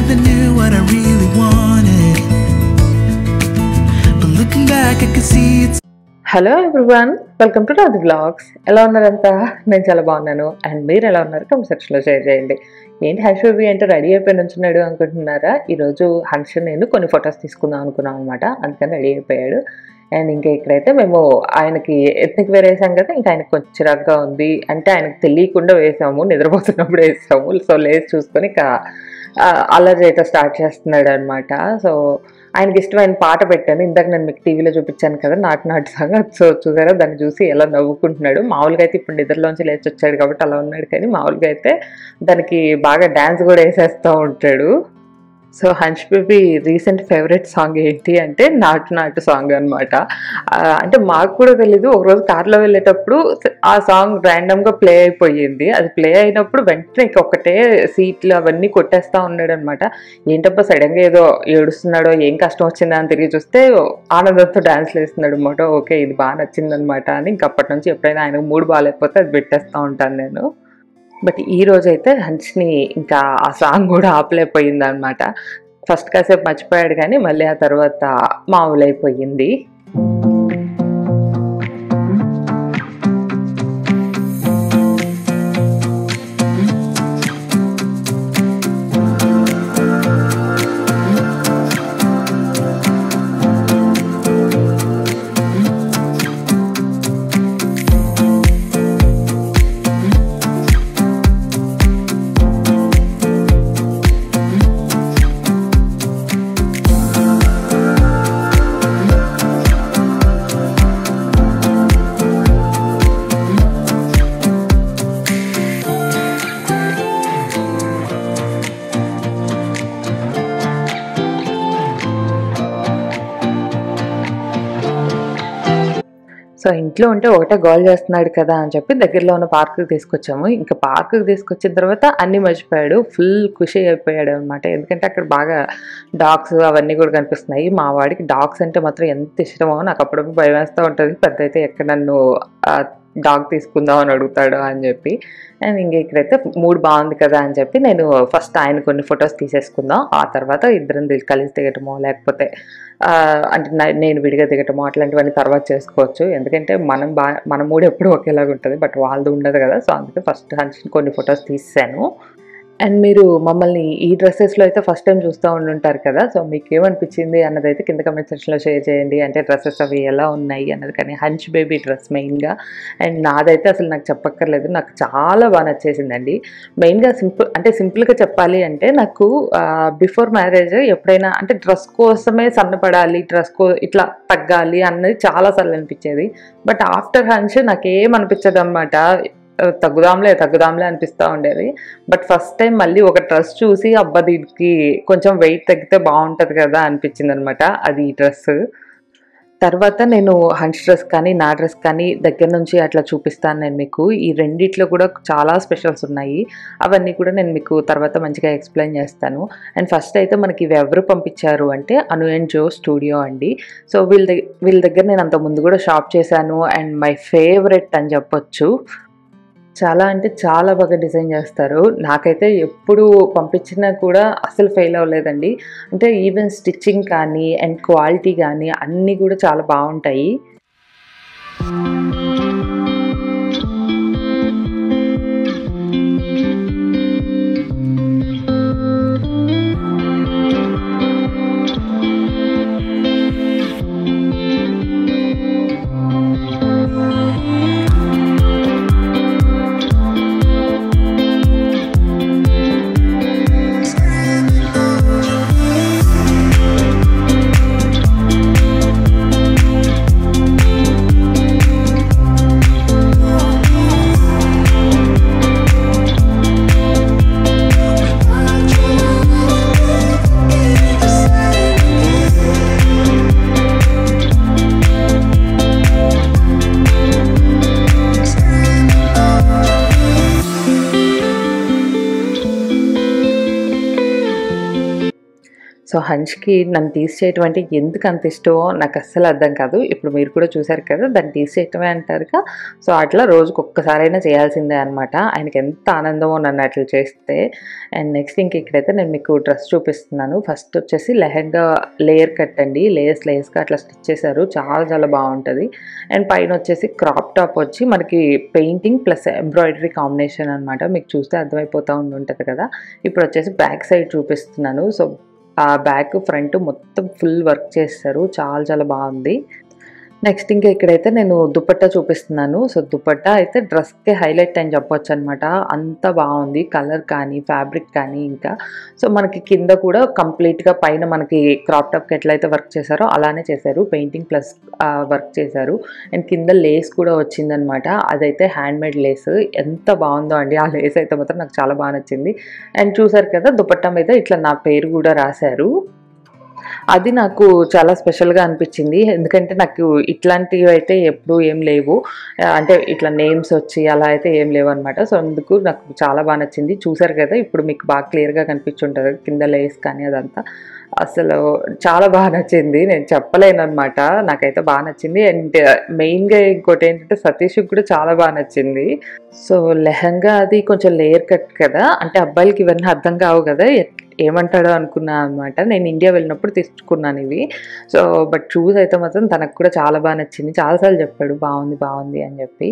never knew what I really wanted. But looking back, I could see it's hello everyone welcome to Raju blogs ఎలా ఉన్నారంతా నేను చాలా బాగున్నాను and మీరు ఎలా ఉన్నారు కమెంట్ సెక్షన్లో షేర్ చేయండి ఏంటి హర్ష బేబీ అంటే రెడీ అయిపోయి నుంచున్నాడు అనుకుంటున్నారా ఈరోజు హర్ష నేను కొన్ని ఫొటోస్ తీసుకుందాం అనుకున్నాం అనమాట అందుకని రెడీ అయిపోయాడు అండ్ ఇంకా ఇక్కడైతే మేము ఆయనకి ఎత్నిక్ వేర్ వేసాం కదా ఇంకా ఆయనకు కొంచెం చిరాకుగా ఉంది అంటే ఆయనకు తెలియకుండా వేసాము నిద్రపోతున్నప్పుడు వేసాము సో లేచి చూసుకొని ఇంకా ఆ, అల్లరి చేయటం స్టార్ట్ చేస్తున్నాడు అనమాట సో ఆయనకి ఇష్టమైన పాట పెట్టాను ఇందాక నేను మీకు టీవీలో చూపించాను కదా నాటు నాటు సాంగ్ సో చూసారా దాన్ని చూసి ఎలా నవ్వుకుంటున్నాడు మామూలుగా అయితే ఇప్పుడు నిద్రలోంచి లేచి వచ్చాడు కాబట్టి అలా ఉన్నాడు కానీ మామూలుగా అయితే దానికి బాగా డ్యాన్స్ కూడా వేసేస్తూ ఉంటాడు so Hunch Baby recent favourite song ఏంటి అంటే నాటు నాటు సాంగ్ అనమాట అంటే మాకు కూడా తెలీదు ఒకరోజు కార్లో వెళ్ళేటప్పుడు ఆ సాంగ్ ర్యాండమ్గా ప్లే అయిపోయింది అది ప్లే అయినప్పుడు వెంటనే ఇంక ఒకటే సీట్లు అవన్నీ కొట్టేస్తా ఉన్నాడు అనమాట ఏంటబ్బా సడన్గా ఏదో ఏడుస్తున్నాడో ఏం కష్టం వచ్చిందా అని తిరిగి చూస్తే ఆనందంతో డాన్స్ వేస్తున్నాడు అనమాట ఓకే ఇది బాగా నచ్చిందనమాట అని ఇంక అప్పటి నుంచి ఎప్పుడైనా ఆయనకు మూడు బాగాలేకపోతే అది పెట్టేస్తూ ఉంటాను నేను బట్ ఈ రోజు అయితే హన్స్ని ఇంకా ఆ సాంగ్ కూడా ఆపలేకపోయింది అనమాట ఫస్ట్ కాసేపు మర్చిపోయాడు కానీ మళ్ళీ ఆ తర్వాత మామూలైపోయింది సో ఇంట్లో ఉంటే ఒకటే గోల్ చేస్తున్నాడు కదా అని చెప్పి దగ్గరలో ఉన్న పార్క్కి తీసుకొచ్చాము ఇంకా పార్క్కి తీసుకొచ్చిన తర్వాత అన్ని మర్చిపోయాడు ఫుల్ ఖుషి అయిపోయాడు అనమాట ఎందుకంటే అక్కడ బాగా డాగ్స్ అవన్నీ కూడా కనిపిస్తున్నాయి మా వాడికి డాగ్స్ అంటే మాత్రం ఎంత ఇష్టమో నాకు అప్పుడప్పుడు భయం వేస్తూ ఉంటుంది పెద్ద అయితే ఎక్కడ నన్ను డాగ్ తీసుకుందాం అని అడుగుతాడు అని చెప్పి అండ్ ఇంక ఇక్కడైతే మూడ్ బాగుంది కదా అని చెప్పి నేను ఫస్ట్ ఆయన కొన్ని ఫొటోస్ తీసేసుకుందాం ఆ తర్వాత ఇద్దరం దిల్ కలిసి దిగటమో లేకపోతే ఆ, అంటే నా- నేను విడిగా దిగటమో అట్లాంటివన్నీ తర్వాత చేసుకోవచ్చు ఎందుకంటే మనం బా మన మూడు ఎప్పుడు ఒకేలాగా ఉంటుంది బట్ వాళ్ళది ఉండదు కదా సో అందుకే ఫస్ట్ హన్స్ కొన్ని ఫొటోస్ తీసాను అండ్ మీరు మమ్మల్ని ఈ డ్రెస్సెస్లో అయితే ఫస్ట్ టైం చూస్తూ ఉండుంటారు కదా సో మీకు ఏమనిపించింది అన్నది అయితే కింద కమెంట్ సెక్షన్లో షేర్ చేయండి అంటే డ్రెస్సెస్ అవి ఎలా ఉన్నాయి అన్నది కానీ హంచ్ బేబీ డ్రెస్ మెయిన్గా అండ్ నాదైతే అసలు నాకు చెప్పక్కర్లేదు నాకు చాలా బాగా నచ్చేసిందండి మెయిన్గా సింపుల్ అంటే సింపుల్గా చెప్పాలి అంటే నాకు బిఫోర్ మ్యారేజ్ ఎప్పుడైనా అంటే డ్రెస్ కోసమే సన్నపడాలి డ్రెస్ కో ఇట్లా తగ్గాలి అన్నది చాలాసార్లు అనిపించేది బట్ ఆఫ్టర్ హన్స్ నాకేం అనిపించదు అనమాట తగ్గుదాంలే తగ్గుదాంలే అనిపిస్తూ ఉండేది బట్ ఫస్ట్ టైం మళ్ళీ ఒక డ్రెస్ చూసి అబ్బా దీనికి కొంచెం వెయిట్ తగ్గితే బాగుంటుంది కదా అనిపించింది అనమాట అది ఈ డ్రెస్ తర్వాత నేను హన్స్ డ్రెస్ కానీ నా డ్రెస్ కానీ దగ్గర నుంచి అట్లా చూపిస్తాను నేను మీకు ఈ రెండిట్లో కూడా చాలా స్పెషల్స్ ఉన్నాయి అవన్నీ కూడా నేను మీకు తర్వాత మంచిగా ఎక్స్ప్లెయిన్ చేస్తాను అండ్ ఫస్ట్ అయితే మనకి ఇవి ఎవరు పంపించారు అంటే అను అండ్ జో స్టూడియో అండి సో వీళ్ళ దగ్గర వీళ్ళ దగ్గర నేను అంత ముందు కూడా షాప్ చేశాను అండ్ మై ఫేవరెట్ అని చెప్పొచ్చు చాలా అంటే చాలా బాగా డిజైన్ చేస్తారు నాకైతే ఎప్పుడు పంపించినా కూడా అసలు ఫెయిల్ అవ్వలేదండి అంటే ఈవెన్ స్టిచ్చింగ్ కానీ అండ్ క్వాలిటీ కానీ అన్నీ కూడా చాలా బాగుంటాయి సో హంచ్కి నన్ను తీసి చేయటం అంటే ఎందుకు అంత ఇష్టమో నాకు అస్సలు అర్థం కాదు ఇప్పుడు మీరు కూడా చూసారు కదా దాన్ని తీసి చేయటమే అంటారుగా సో అట్లా రోజుకి ఒక్కసారైనా చేయాల్సిందే అనమాట ఆయనకి ఎంత ఆనందమో నన్ను అట్లా చేస్తే అండ్ నెక్స్ట్ ఇంక ఇక్కడైతే నేను మీకు డ్రెస్ చూపిస్తున్నాను ఫస్ట్ వచ్చేసి లెహెంగా లేయర్ కట్ అండి లేయర్స్ లేయర్స్గా అట్లా స్టిచ్ చేశారు చాలా చాలా బాగుంటుంది అండ్ పైన వచ్చేసి క్రాప్ టాప్ వచ్చి మనకి పెయింటింగ్ ప్లస్ ఎంబ్రాయిడరీ కాంబినేషన్ అనమాట మీకు చూస్తే అర్థమైపోతూ ఉండి ఉంటుంది కదా ఇప్పుడు వచ్చేసి బ్యాక్ సైడ్ చూపిస్తున్నాను సో ఆ బ్యాక్ ఫ్రంట్ మొత్తం ఫుల్ వర్క్ చేస్తారు చాలా చాలా బాగుంది నెక్స్ట్ ఇంకా ఇక్కడైతే నేను దుపట్టా చూపిస్తున్నాను సో దుపట్టా అయితే డ్రెస్కి హైలైట్ అని చెప్పొచ్చు అనమాట అంత బాగుంది కలర్ కానీ ఫ్యాబ్రిక్ కానీ ఇంకా సో మనకి కింద కూడా కంప్లీట్గా పైన మనకి క్రాప్ టాప్కి ఎట్లయితే వర్క్ చేశారో అలానే చేశారు పెయింటింగ్ ప్లస్ వర్క్ చేశారు అండ్ కింద లేస్ కూడా వచ్చిందనమాట అదైతే హ్యాండ్ మేడ్ లేస్ ఎంత బాగుందో అండి ఆ లేస్ అయితే మాత్రం నాకు చాలా బాగా నచ్చింది అండ్ చూసారు కదా దుపట్టా మీద ఇట్లా నా పేరు కూడా రాశారు అది నాకు చాలా స్పెషల్గా అనిపించింది ఎందుకంటే నాకు ఇట్లాంటివి అయితే ఎప్పుడు ఏం లేవు ఆ, అంటే ఇట్లా నేమ్స్ వచ్చి అలా అయితే ఏం లేవు అనమాట సో అందుకు నాకు చాలా బాగా నచ్చింది చూసారు కదా ఇప్పుడు మీకు బాగా క్లియర్గా కనిపించుంటుంది కింద లేస్ కానీ అదంతా అసలు చాలా బాగా నచ్చింది నేను చెప్పలేను అనమాట నాకైతే బాగా నచ్చింది అండ్ మెయిన్గా ఇంకోటి ఏంటంటే సతీష్కి కూడా చాలా బాగా నచ్చింది సో లెహంగా అది కొంచెం లేయర్ కట్ కదా అంటే అబ్బాయిలకి ఇవన్నీ అర్థం కావు కదా ఎట్- ఏమంటాడో అనుకున్నా అనమాట నేను ఇండియా వెళ్ళినప్పుడు తీసుకున్నాను ఇవి సో బట్ చూస్ అయితే మాత్రం తనకు కూడా చాలా బాగా నచ్చింది చాలాసార్లు చెప్పాడు బాగుంది బాగుంది అని చెప్పి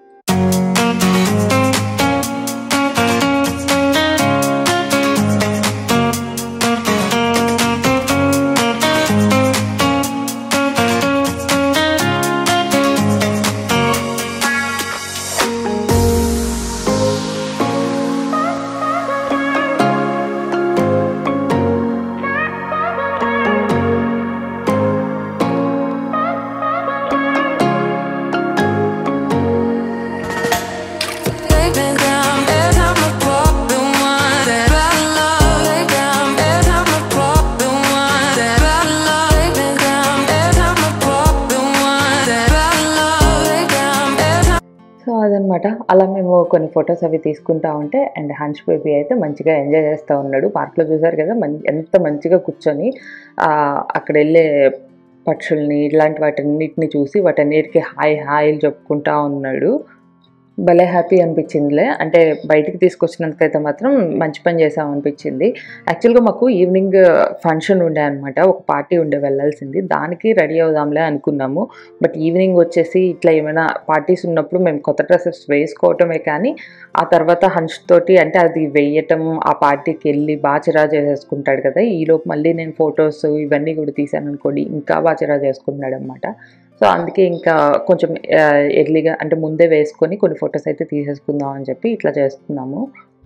Lay me down every time I pop in one that bad love. Lay down every time I pop in one that bad love. Lay me down every time I pop in one that bad love. Lay down every time. So అదనమాట అలా మేము కొన్ని photos అవి తీసుకుంటా ఉంటే and Hans baby అయితే మంచిగా enjoy చేస్తూ ఉన్నాడు పార్క్లో చూసారు కదా మం ఎంత మంచిగా కూర్చొని ఆ, అక్కడ వెళ్ళే పక్షుల్ని ఇలాంటి వాటన్నిటిని చూసి వాటన్నిటికీ హాయ్ హాయిలు చెప్పుకుంటా ఉన్నాడు భలే హ్యాపీ అనిపించిందిలే అంటే బయటికి తీసుకొచ్చినందుకైతే మాత్రం మంచి పని చేసాం అనిపించింది యాక్చువల్గా మాకు ఈవినింగ్ ఫంక్షన్ ఉండే అనమాట ఒక పార్టీ ఉండే వెళ్ళాల్సింది దానికి రెడీ అవుదాంలే అనుకున్నాము బట్ ఈవినింగ్ వచ్చేసి ఇట్లా ఏమైనా పార్టీస్ ఉన్నప్పుడు మేము కొత్త డ్రెస్సెస్ వేసుకోవటమే కానీ ఆ తర్వాత హంచ్ తోటి అంటే అది వేయటం ఆ పార్టీకి వెళ్ళి బాగా చిరా చేసేసుకుంటాడు కదా ఈలోపు మళ్ళీ నేను ఫొటోస్ ఇవన్నీ కూడా తీసాను అనుకోండి ఇంకా బాగా చిరా చేసుకుంటున్నాడు అనమాట సో అందుకే ఇంకా కొంచెం ఎర్లీగా అంటే ముందే వేసుకొని కొన్ని ఫొటోస్ అయితే తీసేసుకుందాం అని చెప్పి ఇట్లా చేస్తున్నాము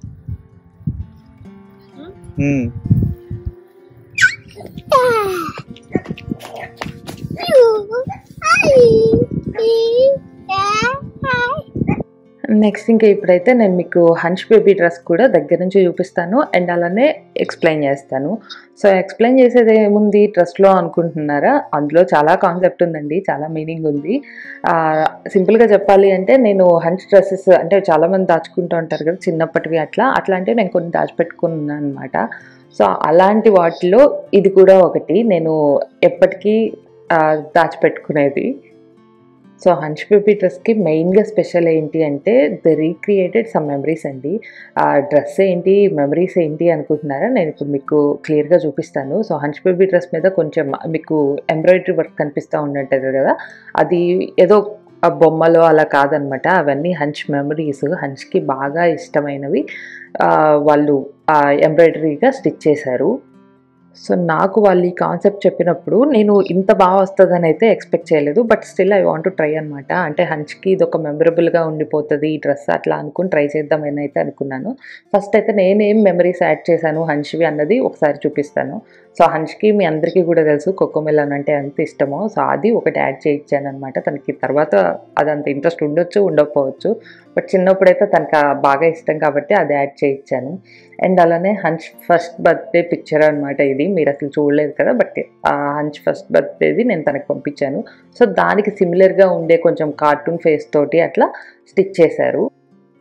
నెక్స్ట్ ఇంకా ఇప్పుడైతే నేను మీకు హంచ్ బేబీ డ్రెస్ కూడా దగ్గర నుంచి చూపిస్తాను అండ్ అలానే ఎక్స్ప్లెయిన్ చేస్తాను సో ఎక్స్ప్లెయిన్ చేసేది ఏముంది డ్రెస్లో అనుకుంటున్నారా అందులో చాలా కాన్సెప్ట్ ఉందండి చాలా మీనింగ్ ఉంది ఆ, సింపుల్గా చెప్పాలి అంటే నేను హంచ్ డ్రెస్సెస్ అంటే చాలామంది దాచుకుంటూ ఉంటారు కదా చిన్నప్పటివి అట్లా అట్లాంటివి నేను కొన్ని దాచిపెట్టుకున్నాను అనమాట సో అలాంటి వాటిలో ఇది కూడా ఒకటి నేను ఎప్పటికీ ఆ, దాచిపెట్టుకునేది సో హంచ్ బేబీ డ్రెస్కి మెయిన్గా స్పెషల్ ఏంటి అంటే ద రీక్రియేటెడ్ సమ్ మెమరీస్ అండి ఆ డ్రెస్ ఏంటి మెమరీస్ ఏంటి అనుకుంటున్నారా నేను ఇప్పుడు మీకు క్లియర్గా చూపిస్తాను సో హంచ్ బేబీ డ్రెస్ మీద కొంచెం మీకు ఎంబ్రాయిడరీ వర్క్ కనిపిస్తూ ఉంటుంటుంది కదా అది ఏదో ఆ బొమ్మలో అలా కాదనమాట అవన్నీ హంచ్ మెమరీస్ హంచ్కి బాగా ఇష్టమైనవి ఆ, వాళ్ళు ఎంబ్రాయిడరీగా స్టిచ్ చేశారు సో నాకు వాళ్ళు ఈ కాన్సెప్ట్ చెప్పినప్పుడు నేను ఇంత బాగా వస్తుందని అయితే ఎక్స్పెక్ట్ చేయలేదు but still I want to try అనమాట అంటే హంచ్కి ఇది ఒక మెమరబుల్గా ఉండిపోతుంది ఈ డ్రెస్ అట్లా అనుకుని ట్రై చేద్దామని అయితే అనుకున్నాను ఫస్ట్ అయితే నేనేం మెమరీస్ యాడ్ చేశాను హంచ్వి అన్నది ఒకసారి చూపిస్తాను సో హంచ్కి మీ అందరికీ కూడా తెలుసు కొక్కోమెలన్ అంటే ఎంత ఇష్టమో సో అది ఒకటి యాడ్ చేయించాను అనమాట తనకి తర్వాత అది అంత ఇంట్రెస్ట్ ఉండొచ్చు ఉండకపోవచ్చు బట్ చిన్నప్పుడైతే తనకు ఆ బాగా ఇష్టం కాబట్టి అది యాడ్ చేయించాను అండ్ అలానే హంచ్ ఫస్ట్ బర్త్డే పిక్చర్ అనమాట ఇది మీరు అసలు చూడలేదు కదా బట్ ఆ హంచ్ ఫస్ట్ బర్త్డేది నేను తనకు పంపించాను సో దానికి సిమిలర్గా ఉండే కొంచెం కార్టూన్ ఫేస్ తోటి అట్లా స్టిచ్ చేశారు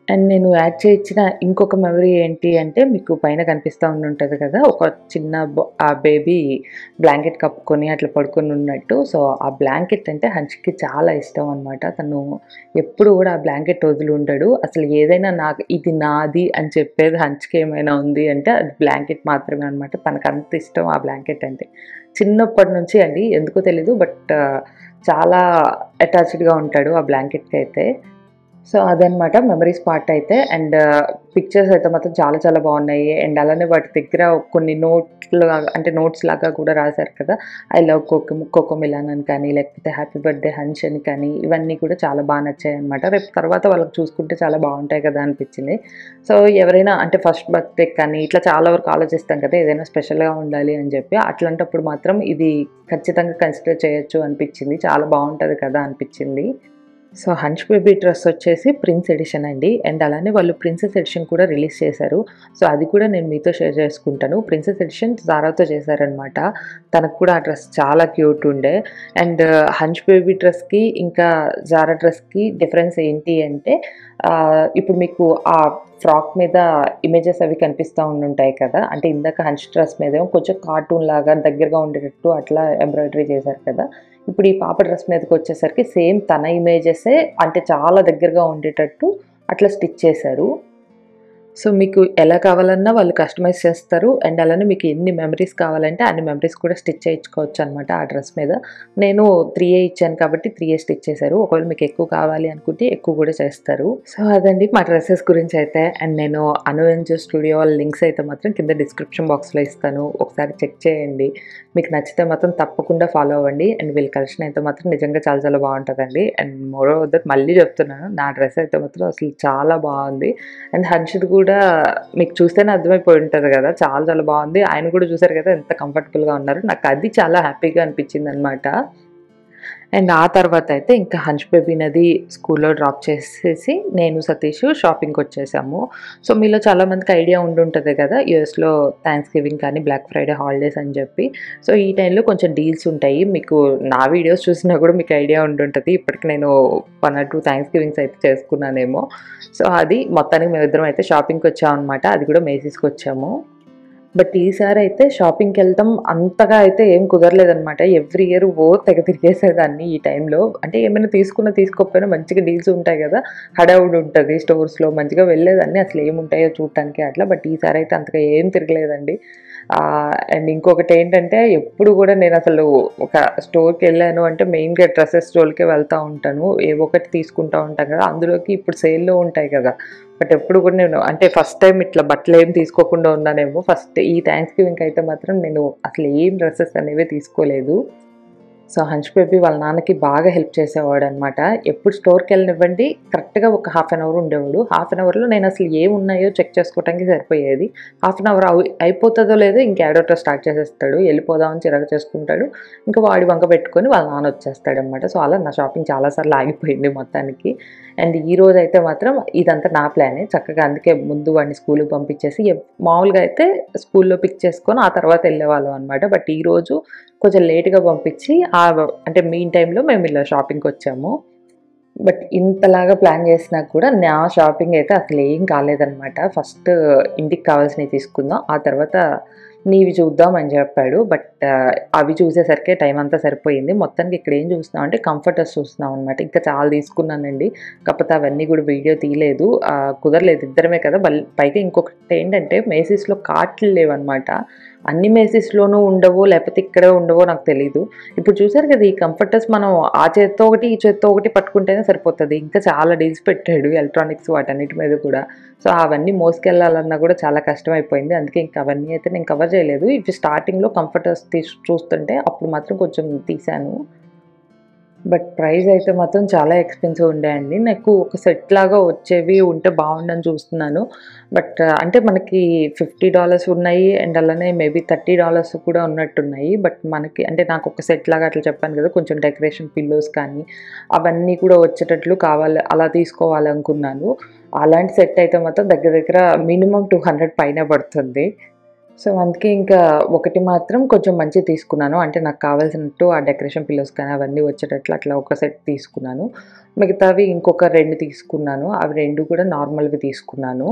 అండ్ నేను యాడ్ చేయించిన ఇంకొక మెమరీ ఏంటి అంటే మీకు పైన కనిపిస్తూ ఉంటుంటుంది కదా ఒక చిన్న బ- ఆ బేబీ బ్లాంకెట్ కప్పుకొని అట్లా పడుకొని ఉన్నట్టు సో ఆ బ్లాంకెట్ అంటే హన్ష్కి చాలా ఇష్టం అనమాట తను ఎప్పుడు కూడా ఆ బ్లాంకెట్ వదిలి ఉండడు అసలు ఏదైనా నాకు ఇది నాది అని చెప్పేది హంచ్కి ఏమైనా ఉంది అంటే అది బ్లాంకెట్ మాత్రమే అనమాట తనకు అంత ఇష్టం ఆ బ్లాంకెట్ అంటే చిన్నప్పటి నుంచి అండి ఎందుకో తెలీదు బట్ చాలా అటాచ్డ్గా ఉంటాడు ఆ బ్లాంకెట్కి అయితే సో అదనమాట మెమరీస్ పార్ట్ అయితే అండ్ పిక్చర్స్ అయితే మాత్రం చాలా చాలా బాగున్నాయి అండ్ అలానే వాటి దగ్గర కొన్ని నోట్లు అంటే నోట్స్ లాగా కూడా రాశారు కదా I love coco Cocomelon అని కానీ లేకపోతే హ్యాపీ బర్త్డే హన్స్ అని కానీ ఇవన్నీ కూడా చాలా బాగా నచ్చాయి అనమాట రేపు తర్వాత వాళ్ళకి చూసుకుంటే చాలా బాగుంటాయి కదా అనిపించింది సో ఎవరైనా అంటే ఫస్ట్ బర్త్డే కానీ ఇట్లా చాలా వరకు ఆలోచిస్తాం కదా ఏదైనా స్పెషల్గా ఉండాలి అని చెప్పి అట్లాంటప్పుడు మాత్రం ఇది ఖచ్చితంగా కన్సిడర్ చేయొచ్చు అనిపించింది చాలా బాగుంటుంది కదా అనిపించింది సో హన్స్ బేబీ డ్రెస్ వచ్చేసి ప్రిన్స్ ఎడిషన్ అండి అండ్ అలానే వాళ్ళు ప్రిన్సెస్ ఎడిషన్ కూడా రిలీజ్ చేశారు సో అది కూడా నేను మీతో షేర్ చేసుకుంటాను ప్రిన్సెస్ ఎడిషన్ జారాతో చేశారనమాట తనకు కూడా ఆ డ్రెస్ చాలా క్యూట్ ఉండే అండ్ హన్స్ బేబీ డ్రెస్కి ఇంకా జారా డ్రెస్కి డిఫరెన్స్ ఏంటి అంటే ఆ, ఇప్పుడు మీకు ఆ ఫ్రాక్ మీద ఇమేజెస్ అవి కనిపిస్తూ ఉండుంటాయి కదా అంటే ఇందాక హన్స్ డ్రెస్ మీద ఏమో కొంచెం కార్టూన్ లాగా దగ్గరగా ఉండేటట్టు అట్లా ఎంబ్రాయిడరీ చేశారు కదా ఇప్పుడు ఈ పాప డ్రెస్ మీదకి వచ్చేసరికి సేమ్ తన ఇమేజెసే అంటే చాలా దగ్గరగా ఉండేటట్టు అట్లా స్టిచ్ చేశారు సో మీకు ఎలా కావాలన్నా వాళ్ళు కస్టమైజ్ చేస్తారు అండ్ అలానే మీకు ఎన్ని మెమరీస్ కావాలంటే అన్ని మెమరీస్ కూడా స్టిచ్ చేయించుకోవచ్చు అనమాట ఆ డ్రెస్ మీద నేను త్రీ ఏ ఇచ్చాను కాబట్టి త్రీ ఏ స్టిచ్ చేశారు ఒకవేళ మీకు ఎక్కువ కావాలి అనుకుంటే ఎక్కువ కూడా చేస్తారు సో అదండి మా డ్రెస్సెస్ గురించి అయితే అండ్ నేను అనువెంజ్ స్టూడియో వాళ్ళ లింక్స్ అయితే మాత్రం కింద డిస్క్రిప్షన్ బాక్స్లో ఇస్తాను ఒకసారి చెక్ చేయండి మీకు నచ్చితే మాత్రం తప్పకుండా ఫాలో అవ్వండి అండ్ వీళ్ళ కలెక్షన్ అయితే మాత్రం నిజంగా చాలా చాలా బాగుంటుందండి అండ్ మోరో దట్ మళ్ళీ చెప్తున్నాను నా డ్రెస్ అయితే మాత్రం అసలు చాలా బాగుంది అండ్ హన్షిద్ కూడా మీకు చూస్తేనే అర్థమైపోయి ఉంటుంది కదా చాలా చాలా బాగుంది ఆయన కూడా చూసారు కదా ఎంత కంఫర్టబుల్గా ఉన్నారు నాకు అది చాలా హ్యాపీగా అనిపించింది అనమాట అండ్ ఆ తర్వాత అయితే ఇంకా హంచ్ బేబీ నది స్కూల్లో డ్రాప్ చేసేసి నేను సతీష్ షాపింగ్కి వచ్చేసాము సో మీలో చాలామందికి ఐడియా ఉండుంటుంది కదా యూఎస్లో థ్యాంక్స్ గివింగ్ కానీ బ్లాక్ ఫ్రైడే హాలిడేస్ అని చెప్పి సో ఈ టైంలో కొంచెం డీల్స్ ఉంటాయి మీకు నా వీడియోస్ చూసినా కూడా మీకు ఐడియా ఉండుంటుంది ఇప్పటికి నేను one or two Thanksgivings అయితే చేసుకున్నానేమో సో అది మొత్తానికి మేమిద్దరం అయితే షాపింగ్కి వచ్చామన్నమాట అది కూడా మేసీస్కి వచ్చాము బట్ ఈసారి అయితే షాపింగ్కి వెళ్తాం అంతగా అయితే ఏం కుదరలేదనమాట ఎవ్రీ ఇయర్ ఓ తెగ తిరిగేసేదాన్ని ఈ టైంలో అంటే ఏమైనా తీసుకున్నా తీసుకోకపోయినా మంచిగా డీల్స్ ఉంటాయి కదా హడావుడి ఉంటుంది స్టోర్స్లో మంచిగా వెళ్ళేదాన్ని అసలు ఏముంటాయో చూడటానికి అట్లా బట్ ఈసారి అయితే అంతగా ఏం తిరగలేదండి అండ్ ఇంకొకటి ఏంటంటే ఎప్పుడు కూడా నేను అసలు ఒక స్టోర్కి వెళ్ళాను అంటే మెయిన్గా డ్రెస్సెస్ స్టోర్కే వెళ్తూ ఉంటాను ఏ ఒకటి తీసుకుంటూ ఉంటాను కదా అందులోకి ఇప్పుడు సేల్లో ఉంటాయి కదా బట్ ఎప్పుడు కూడా నేను అంటే ఫస్ట్ టైం ఇట్లా బట్టలు ఏం తీసుకోకుండా ఉన్నానేమో ఫస్ట్ ఈ థ్యాంక్స్ గివింగ్ అయితే మాత్రం నేను అసలు ఏం డ్రెస్సెస్ అనేవి తీసుకోలేదు సో హంచ్ బేబీ వాళ్ళ నాన్నకి బాగా హెల్ప్ చేసేవాడు అనమాట ఎప్పుడు స్టోర్కి వెళ్ళనివ్వండి కరెక్ట్గా ఒక హాఫ్ అన్ అవర్ ఉండేవాడు హాఫ్ అన్ అవర్లో నేను అసలు ఏం ఉన్నాయో చెక్ చేసుకోవడానికి సరిపోయేది హాఫ్ అన్ అవర్ అయి- అయిపోతుందో లేదో ఇంకేడోటో స్టార్ట్ చేసేస్తాడు వెళ్ళిపోదామని చిరాకు చేసుకుంటాడు ఇంకా వాడి వంక పెట్టుకొని వాళ్ళ నాన్న వచ్చేస్తాడు అనమాట సో అలా నా షాపింగ్ చాలాసార్లు ఆగిపోయింది మొత్తానికి అండ్ ఈ రోజు అయితే మాత్రం ఇదంతా నా ప్లానే చక్కగా అందుకే ముందు వాడిని స్కూల్కి పంపించేసి ఎవ్- మామూలుగా అయితే స్కూల్లో పిక్ చేసుకొని ఆ తర్వాత వెళ్ళేవాళ్ళం అనమాట బట్ ఈ రోజు కొంచెం లేట్గా పంపించి ఆ అంటే మీన్ టైంలో మేము ఇలా షాపింగ్కి వచ్చాము బట్ ఇంతలాగా ప్లాన్ చేసినా కూడా నా షాపింగ్ అయితే అసలు ఏం కాలేదన్నమాట ఫస్ట్ ఇంటికి కావాల్సినవి తీసుకుందాం ఆ తర్వాత నీవి చూద్దాం అని చెప్పాడు బట్ అవి చూసేసరికి టైం అంతా సరిపోయింది మొత్తానికి ఇక్కడ ఏం చూస్తున్నాం అంటే కంఫర్టర్స్ చూస్తున్నాం అనమాట ఇంకా చాలా తీసుకున్నానండి కాకపోతే అవన్నీ కూడా వీడియో తీయలేదు ఆ, కుదరలేదు ఇద్దరమే కదా బల్ పైగా ఇంకొకటి ఏంటంటే మేసీస్లో కార్ట్లు లేవన్నమాట అన్ని మేసీస్లోనూ ఉండవో లేకపోతే ఇక్కడే ఉండవో నాకు తెలీదు ఇప్పుడు చూసారు కదా ఈ కంఫర్టర్స్ మనం ఆ చేత్తో ఒకటి ఈ చేత్తో ఒకటి పట్టుకుంటేనే సరిపోతుంది ఇంకా చాలా డీల్స్ పెట్టాడు ఎలక్ట్రానిక్స్ వాటన్నిటి మీద కూడా సో అవన్నీ మోసుకెళ్ళాలన్నా కూడా చాలా కష్టం అయిపోయింది అందుకే ఇంకా అవన్నీ అయితే నేను కవర్ చేయలేదు ఇవి స్టార్టింగ్లో కంఫర్టర్స్ తీసి చూస్తుంటే అప్పుడు మాత్రం కొంచెం తీశాను బట్ ప్రైస్ అయితే మాత్రం చాలా ఎక్స్పెన్సివ్ ఉండే అండి నాకు ఒక సెట్ లాగా వచ్చేవి ఉంటే బాగుండని చూస్తున్నాను బట్ అంటే మనకి ఫిఫ్టీ డాలర్స్ ఉన్నాయి అండ్ అలానే మేబీ థర్టీ డాలర్స్ కూడా ఉన్నట్టున్నాయి బట్ మనకి అంటే నాకు ఒక సెట్ లాగా అట్లా చెప్పాను కదా కొంచెం డెకరేషన్ పిల్లోస్ కానీ అవన్నీ కూడా వచ్చేటట్లు కావాలి అలా తీసుకోవాలనుకున్నాను అలాంటి సెట్ అయితే మాత్రం దగ్గర దగ్గర మినిమం టూ హండ్రెడ్ పైన పడుతుంది సో అందుకే ఇంకా ఒకటి మాత్రం కొంచెం మంచి తీసుకున్నాను అంటే నాకు కావాల్సినట్టు ఆ డెకరేషన్ పిల్లోస్ కానీ అవన్నీ వచ్చేటట్లు అట్లా ఒక సెట్ తీసుకున్నాను మిగతావి ఇంకొక రెండు తీసుకున్నాను అవి రెండు కూడా నార్మల్వి తీసుకున్నాను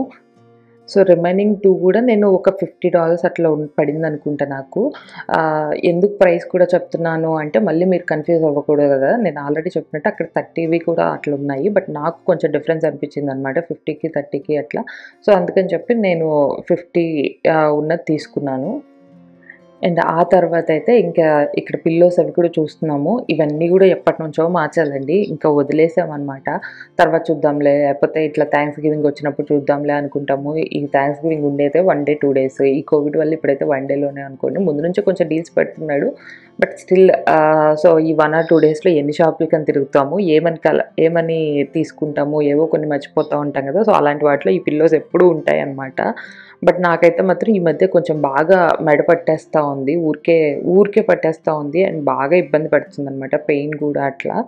సో రిమైనింగ్ టూ కూడా నేను ఒక ఫిఫ్టీ డాలర్స్ అట్లా ఉన్- పడింది అనుకుంటా నాకు ఆ, ఎందుకు ప్రైస్ కూడా చెప్తున్నాను అంటే మళ్ళీ మీరు కన్ఫ్యూజ్ అవ్వకూడదు కదా నేను ఆల్రెడీ చెప్పినట్టు అక్కడ థర్టీవి కూడా అట్లా ఉన్నాయి బట్ నాకు కొంచెం డిఫరెన్స్ అనిపించింది అనమాట ఫిఫ్టీకి థర్టీకి అట్లా సో అందుకని చెప్పి నేను ఫిఫ్టీ ఉన్నది తీసుకున్నాను అండ్ ఆ తర్వాత అయితే ఇంకా ఇక్కడ పిల్లోస్ అవి కూడా చూస్తున్నాము ఇవన్నీ కూడా ఎప్పటి నుంచో మార్చాలండి ఇంకా వదిలేసామన్నమాట తర్వాత చూద్దాంలే లేకపోతే ఇట్లా థ్యాంక్స్ గివింగ్ వచ్చినప్పుడు చూద్దాంలే అనుకుంటాము ఈ థ్యాంక్స్ గివింగ్ ఉండేదే వన్ డే టూ డేస్ ఈ కోవిడ్ వల్ల ఇప్పుడైతే వన్ డేలోనే అనుకోండి ముందు నుంచే కొంచెం డీల్స్ పెడుతున్నాడు బట్ స్టిల్ సో ఈ వన్ ఆర్ టూ డేస్లో ఎన్ని షాపులకి అని తిరుగుతాము ఏమని కల ఏమని తీసుకుంటాము ఏవో కొన్ని మర్చిపోతూ ఉంటాం కదా సో అలాంటి వాటిలో ఈ పిల్లోస్ ఎప్పుడూ ఉంటాయి అన్నమాట బట్ నాకైతే మాత్రం ఈ మధ్య కొంచెం బాగా మెడ పట్టేస్తూ ఉంది ఊరికే ఊరికే పట్టేస్తూ ఉంది అండ్ బాగా ఇబ్బంది పడుతుంది అనమాట పెయిన్ కూడా అట్లా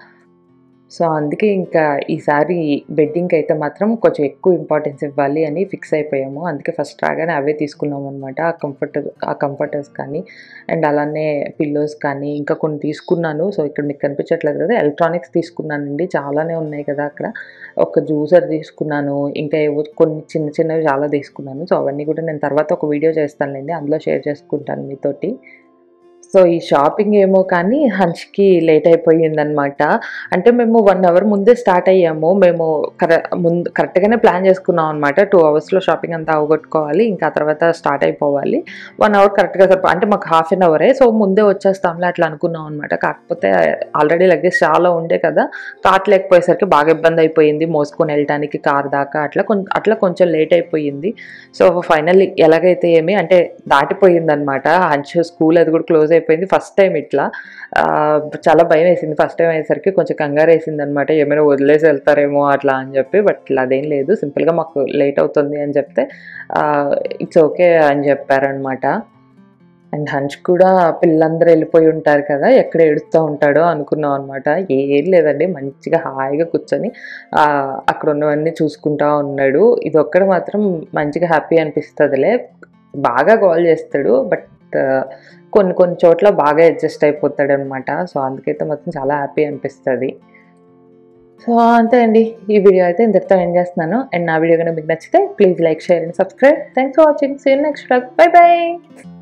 సో అందుకే ఇంకా ఈసారి బెడ్డింగ్కి అయితే మాత్రం కొంచెం ఎక్కువ ఇంపార్టెన్స్ ఇవ్వాలి అని ఫిక్స్ అయిపోయాము అందుకే ఫస్ట్ రాగానే అవే తీసుకున్నాం అనమాట ఆ కంఫర్ట్ ఆ కంఫర్టర్స్ కానీ అండ్ అలానే పిల్లోస్ కానీ ఇంకా కొన్ని తీసుకున్నాను సో ఇక్కడ మీకు కనిపించట్లేదు కదా ఎలక్ట్రానిక్స్ తీసుకున్నానండి చాలానే ఉన్నాయి కదా అక్కడ ఒక జ్యూసర్ తీసుకున్నాను ఇంకా ఏవో కొన్ని చిన్న చిన్నవి చాలా తీసుకున్నాను సో అవన్నీ కూడా నేను తర్వాత ఒక వీడియో చేస్తానులేండి అందులో షేర్ చేసుకుంటాను మీతోటి సో ఈ షాపింగ్ ఏమో కానీ హంచ్కి లేట్ అయిపోయిందనమాట అంటే మేము వన్ అవర్ ముందే స్టార్ట్ అయ్యాము మేము కర ముందు కరెక్ట్గానే ప్లాన్ చేసుకున్నాం అనమాట టూ అవర్స్లో షాపింగ్ అంతా అవగొట్టుకోవాలి ఇంకా ఆ తర్వాత స్టార్ట్ అయిపోవాలి వన్ అవర్ కరెక్ట్గా సరిపో అంటే మాకు హాఫ్ అన్ అవరే సో ముందే వచ్చేస్తాంలే అట్లా అనుకున్నాం అనమాట కాకపోతే ఆల్రెడీ లగేజ్ చాలా ఉండే కదా కార్ట్ లేకపోయేసరికి బాగా ఇబ్బంది అయిపోయింది మోసుకొని వెళ్ళటానికి కార్ దాకా అట్లా కొంచెం అట్లా కొంచెం లేట్ అయిపోయింది సో ఫైనల్లీ ఎలాగైతే ఏమి అంటే దాటిపోయింది అనమాట హంచ్ స్కూల్ అది కూడా క్లోజ్ అయిపోయింది ఫస్ట్ టైం ఇట్లా ఆ, చాలా భయం వేసింది ఫస్ట్ టైం అయ్యేసరికి కొంచెం కంగారు వేసింది అనమాట ఏమైనా వదిలేసి వెళ్తారేమో అట్లా అని చెప్పి బట్ ఇట్లా అదేం లేదు సింపుల్గా మాకు లేట్ అవుతుంది అని చెప్తే ఇట్స్ ఓకే అని చెప్పారనమాట అండ్ హంచ్ కూడా పిల్లలందరూ వెళ్ళిపోయి ఉంటారు కదా ఎక్కడ ఏడుస్తూ ఉంటాడో అనుకున్నాం అనమాట ఏం లేదండి మంచిగా హాయిగా కూర్చొని ఆ, అక్కడ ఉన్నవన్నీ చూసుకుంటా ఉన్నాడు ఇది ఒక్కడ మాత్రం మంచిగా హ్యాపీ అనిపిస్తుందిలే బాగా కాల్ చేస్తాడు బట్ కొన్ని కొన్ని చోట్ల బాగా అడ్జస్ట్ అయిపోతాడు అనమాట సో అందుకైతే మాత్రం చాలా హ్యాపీ అనిపిస్తుంది సో అంతే అండి ఈ వీడియో అయితే ఇంతటితో ఎండ్ చేస్తున్నాను అండ్ నా వీడియో కనుక మీకు నచ్చితే please like share and subscribe thanks for watching see next bye by